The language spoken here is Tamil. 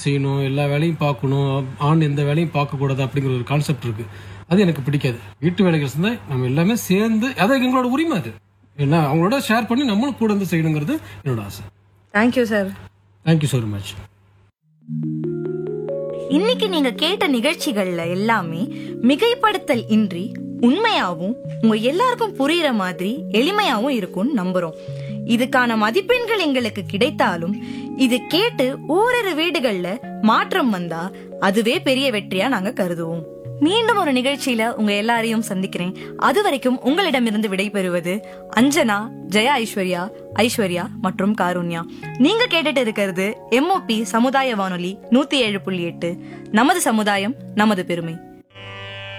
செய்யணும் எல்லா வேலையும் பார்க்கணும் ஆண் எந்த வேலையும் பார்க்கக்கூடாது அப்படிங்கிற ஒரு கான்செப்ட் இருக்கு அது எனக்கு பிடிக்காது வீட்டு வேலைகள் செஞ்சா நம்ம எல்லாமே சேர்ந்து அது எங்களோட உரிமை அது என்ன அவங்களோட ஷேர் பண்ணி நம்மளும் கூட இருந்து செய்யணுங்கிறது என்னோட ஆசை thank you sir thank you so much இன்னைக்கு நீங்க கேட்ட நிகழ்ச்சிகள்ல எல்லாமே மிகைப்படுத்தல் இன்றி உண்மையாவும் உங்க எல்லாருக்கும் புரியுற மாதிரி எளிமையாவும் இருக்கும்னு நம்புறோம் இதுக்கான மதிப்பெண்கள் எங்களுக்கு கிடைத்தாலும் இது கேட்டு ஓரிரு வீடுகள்ல மாற்றம் வந்தா அதுவே பெரிய வெற்றியா நாங்க கருதுவோம் மீண்டும் ஒரு நிகழ்ச்சியில உங்க எல்லாரையும் சந்திக்கிறேன் அது வரைக்கும் உங்களிடமிருந்து விடைபெறுவது அஞ்சனா ஜெயா ஐஸ்வர்யா ஐஸ்வர்யா மற்றும் காருண்யா நீங்க கேட்டுட்டு இருக்கிறது எம்ஓபி சமுதாய வானொலி நூத்தி ஏழு புள்ளி எட்டு நமது சமுதாயம் நமது பெருமை